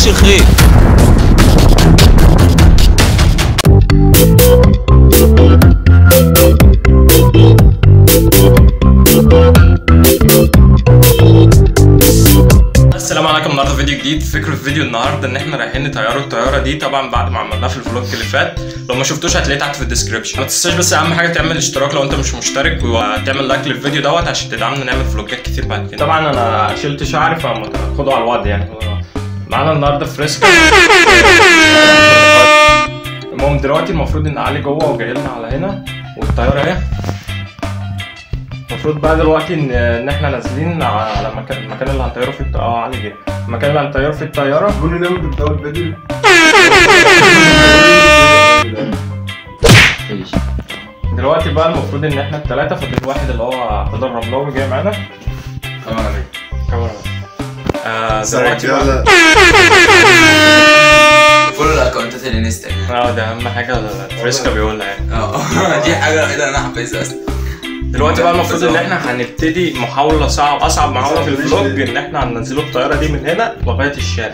وش الخير السلام عليكم النهارده فيديو جديد فكرة الفيديو النهارده ان احنا رايحين نطيروا الطياره دي طبعا بعد ما عملناها في الفلوج اللي فات لو ما شفتوش هتلاقيه تحت في الديسكربشن ما تنساش بس اهم حاجه تعمل اشتراك لو انت مش مشترك وتعمل لايك للفيديو دوت عشان تدعمنا نعمل فلوجات كتير بعد كده طبعا انا شلت شعري فخدوا على الوضع يعني معانا النهارده فريسكا المهم دلوقتي المفروض ان علي جوه وجاي لنا على هنا والطياره اهي المفروض بقى دلوقتي ان ان احنا نازلين على مكان المكان اللي هنطيره فيه الط- اه علي جه المكان اللي هنطيره فيه الطياره قولي ناوي تبدأوا الفيديو دلوقتي بقى المفروض ان احنا الثلاثه فاضل واحد اللي هو فضل رملاوي جاي معانا السلام عليكم كاميرا آه دلوقتي بقى رجالة فولو الاكونتات الانستجرام اه ده اهم حاجه فريسكا بيقولها يعني اه دي حاجه الوحيده اللي انا حافظها اصلا دلوقتي بقى المفروض ان احنا هنبتدي محاوله صعب اصعب محاوله في الفلوج ان احنا هننزلوا الطياره دي من هنا لغايه الشارع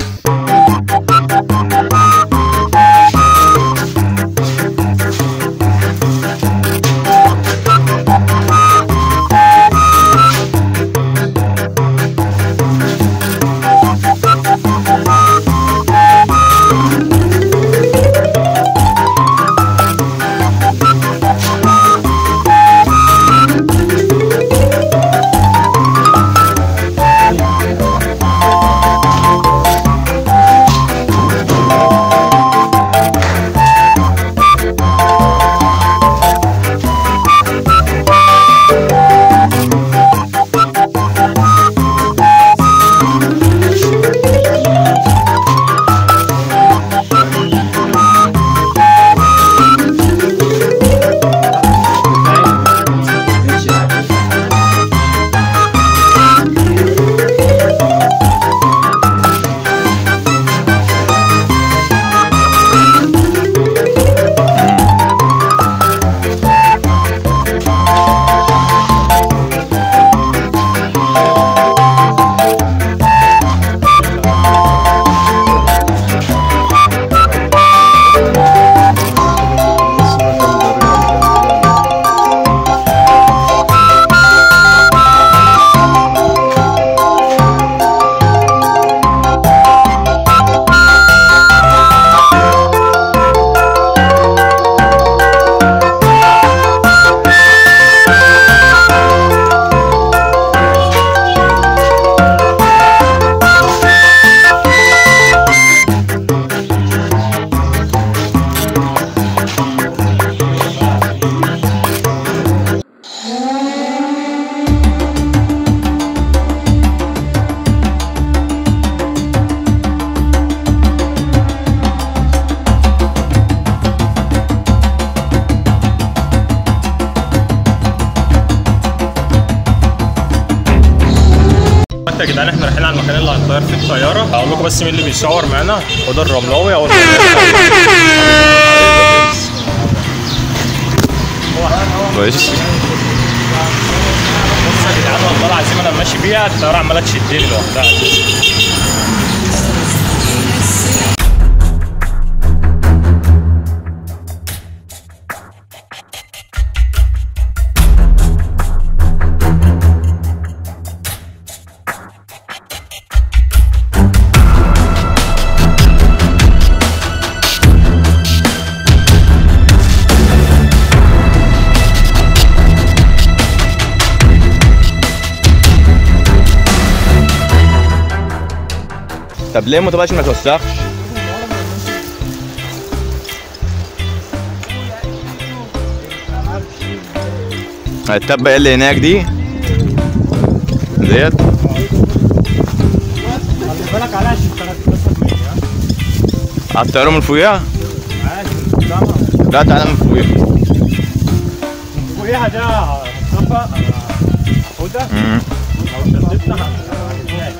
انت يا جدعان احنا رايحين على المكان اللي هنطير فيه الطياره هقول لكم بس مين اللي بيصور معانا هدى الرملاوي اول كويس بص يا جدعان والله العظيم انا ماشي بيها الطياره عماله تشدني لوحدها طب ليه ما تبقاش ما توسخش التبة اللي هناك دي ديت بالك عليها عشان تكسر مني ها هتطيروا من فوقيها عادي لا تعالى من فوقيها فوقيها ده مصطفى هدى مم. لو شدتنا هنلاقي.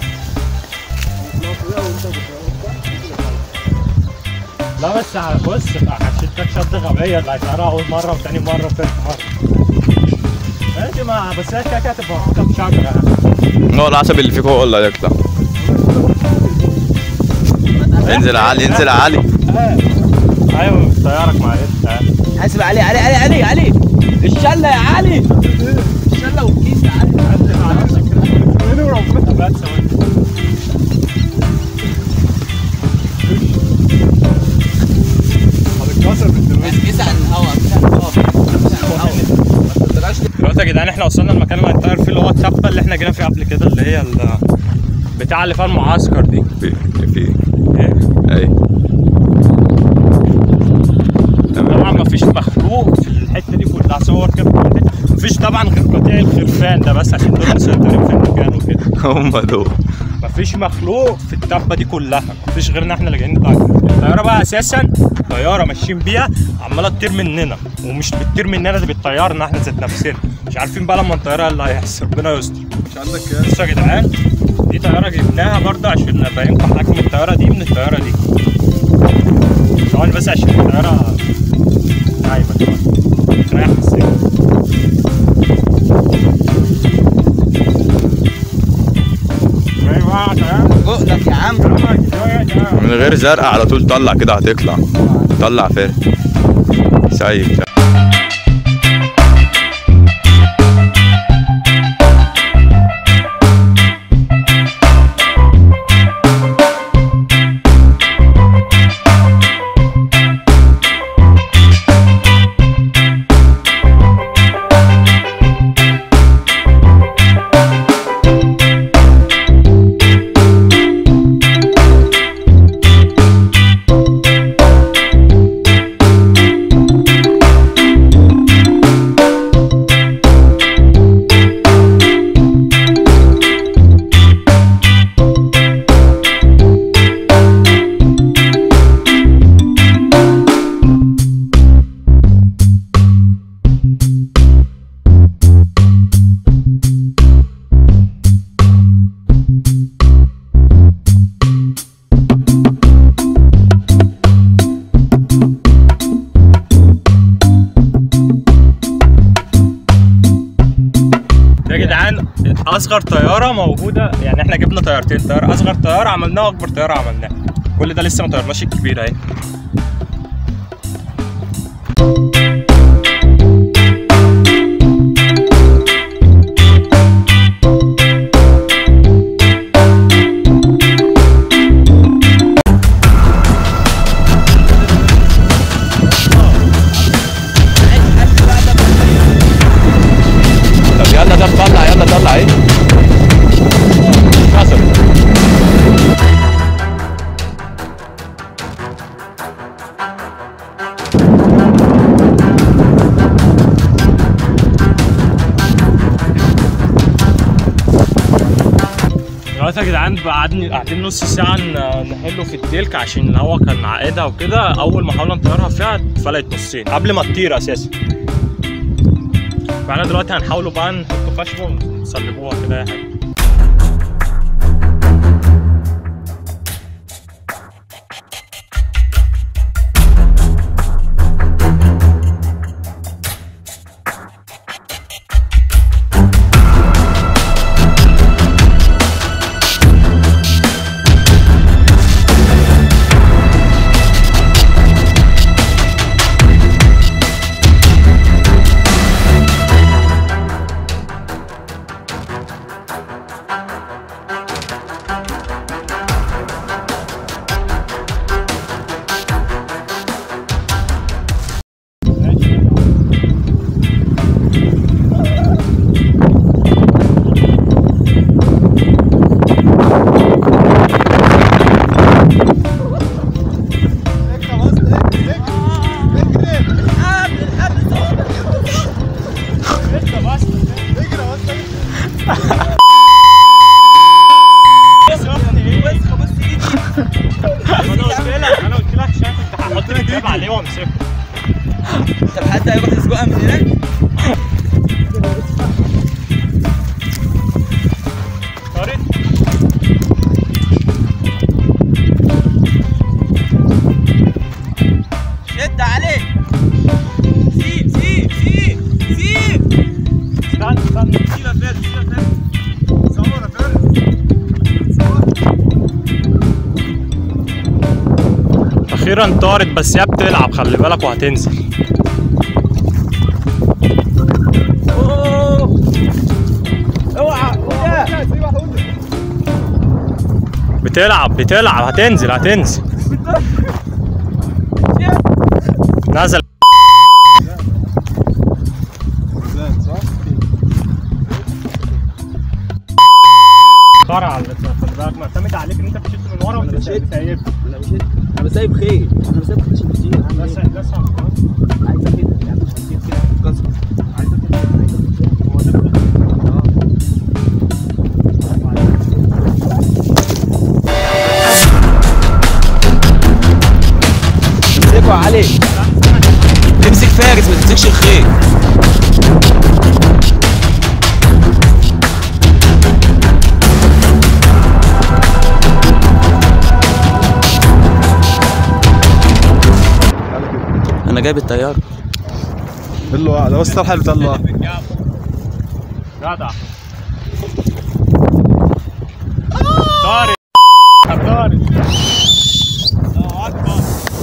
لا بس بص حشيتك شد غبية اللي هتقراها أول مرة وتاني مرة وتالت مرة ماشي ما بس هي كده كده هتبقى محطوطة في شجرة هو العصب اللي فيك هو اللي هيطلع انزل يا علي انزل يا علي ايوه طيارك معلش حاسب علي علي علي علي علي الشله يا علي الشله والكيس يا علي كيس عن الهواء كيس عن الهواء كيس عن الهواء ما تقدرش دلوقتي يا جدعان احنا وصلنا المكان اللي هنطير فيه اللي هو التبه اللي احنا جينا فيه قبل كده اللي هي ال- بتاع اللي فيها المعسكر دي في في إيه؟ اي طبعا مفيش مخلوق في الحته دي كلها صور كده في كل حتة. مفيش طبعا غير قطيع الخرفان ده بس عشان دول مسيطرين في المكان وكده هم دول مفيش مخلوق في التبه دي كلها مفيش غيرنا احنا اللي جايين نطير الطياره بقى اساسا طياره ماشيين بيها عماله تطير مننا ومش بتطير مننا دي بتطيرنا احنا ذات نفسنا مش عارفين بقى لما نطيرها إيه اللي هيحصل ربنا يستر مش عندك كاس بصوا يا جدعان دي طياره جبناها برضه عشان افهمكم حجم الطياره دي من الطياره دي ثواني بس عشان الطياره نايمه دلوقتي بتريح في السجن ايوه يا بقلك يا عم جدعان من غير زرقاء على طول طلع كده هتطلع طلع فرق سايب يا جدعان اصغر طياره موجوده يعني احنا جبنا طيارتين طياره اصغر طياره عملناها واكبر طياره عملناها كل ده لسه ما طيرناش الكبيره اهي طب يلا ده طلع يلا طلع ايه حصل دلوقتي يا جدعان بقى قاعدين قاعدين نص ساعه ن- نحله في التلك عشان الهوا كان عقدها وكده اول ما حاولنا نطيرها فيها اتفلقت نصين قبل ما تطير اساسا فاحنا دلوقتي هنحاولوا بقى نحط خشبه ونصلبوها كده اي حاجه انا قلت لك انا قلت لك شايف انت هحط الكتاب عليه وامسكه طب حد هيروح يسبقها من هناك طارت شد عليه سيب سيب سيب سيب استنى استنى سيب يا فارس سيب يا فارس صور يا فارس صور اخيرا طارت بس هي بتلعب خلي بالك وهتنزل اوعى بتلعب بتلعب هتنزل هتنزل نزل قرع على خلي بالك معتمد عليك ان انت بتشد من ورا وانت بشد. سايب انا بشد انا بسايب خير انا بسايب خير عشان كتير بس بس عايزه كده يعني مش هتجيب كده تتكسر عايزه تنزل. هو ده كله. امسكوا يا علي تمسك فارس ما تمسكش الخير انا جايب الطياره طلعوا ده بس طلع حلو طلع جدع طارق طارق الله اكبر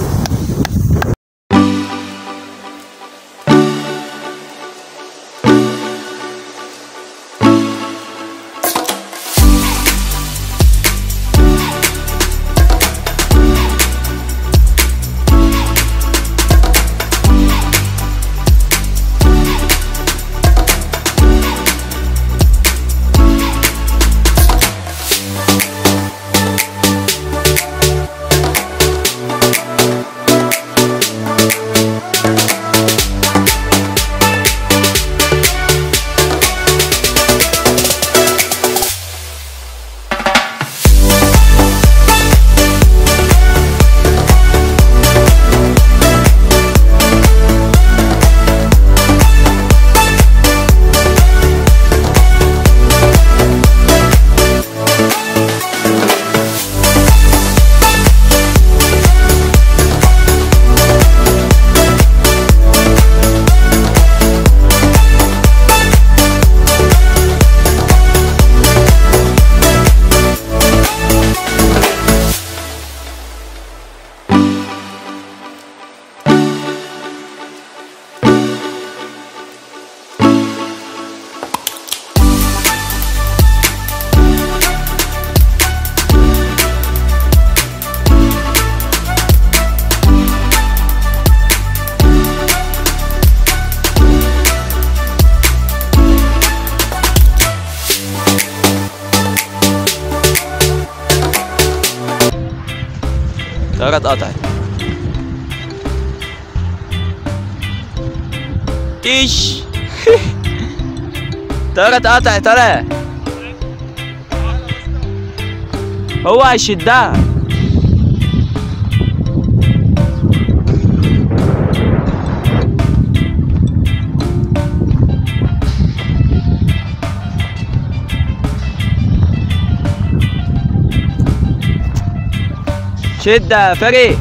الطياره اتقطعت ايش الطياره اتقطعت طلع هو هيشدها شد يا فريق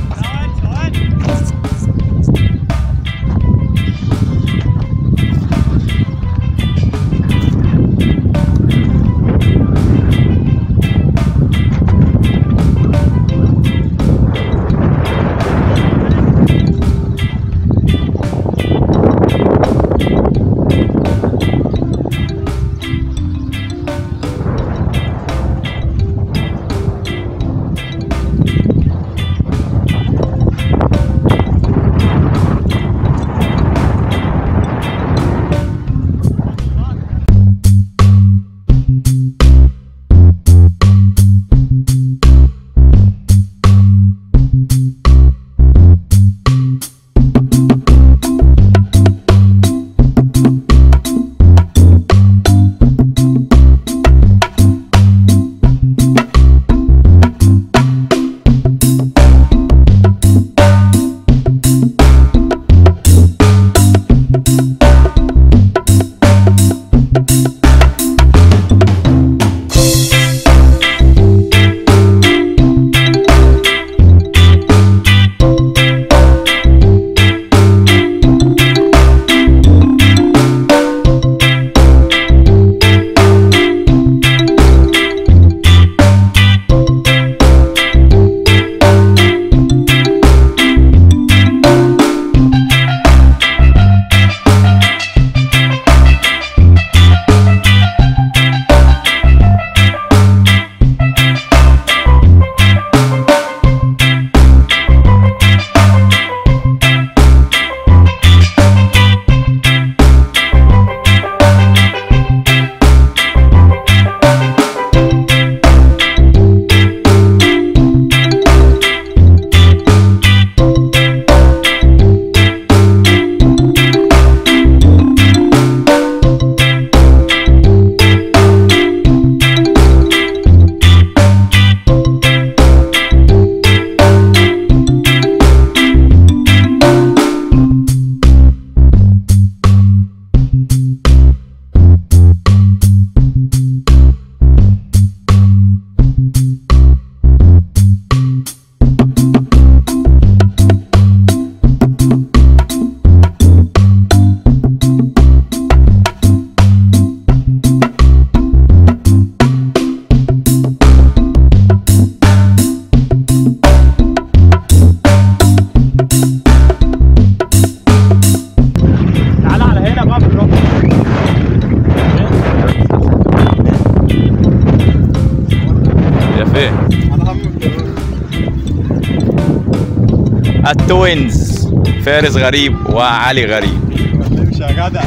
التوينز فارس غريب وعلي غريب مش يا جدع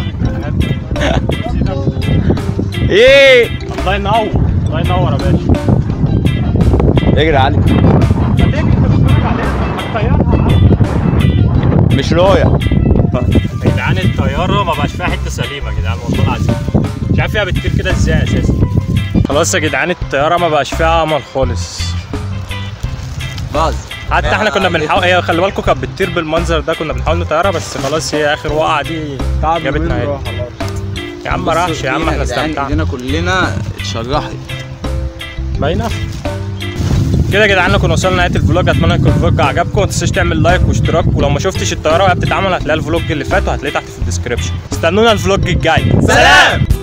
ايه الله ينور الله ينور يا باشا اجري يا علي مش رايح يا جدعان الطياره ما بقاش فيها حته سليمه يا جدعان والله العظيم مش عارف فيها بتطير كده ازاي اساسا خلاص يا جدعان الطياره ما بقاش فيها امل خالص باظ حتى احنا كنا بنحاول هي خلي بالكم كانت بتطير بالمنظر ده كنا بنحاول نطيرها بس خلاص هي اخر وقعه دي جابت نهايه يا عم ما راحش يا عم احنا استمتعنا ايدينا كلنا اتشرحت باينه كده يا جدعان كنا وصلنا نهايه الفلوج اتمنى يكون الفلوج عجبكم ما تنساش تعمل لايك واشتراك ولو ما شفتش الطياره وهي بتتعمل هتلاقي الفلوج اللي فات وهتلاقيه تحت في الديسكربشن استنونا الفلوج الجاي سلام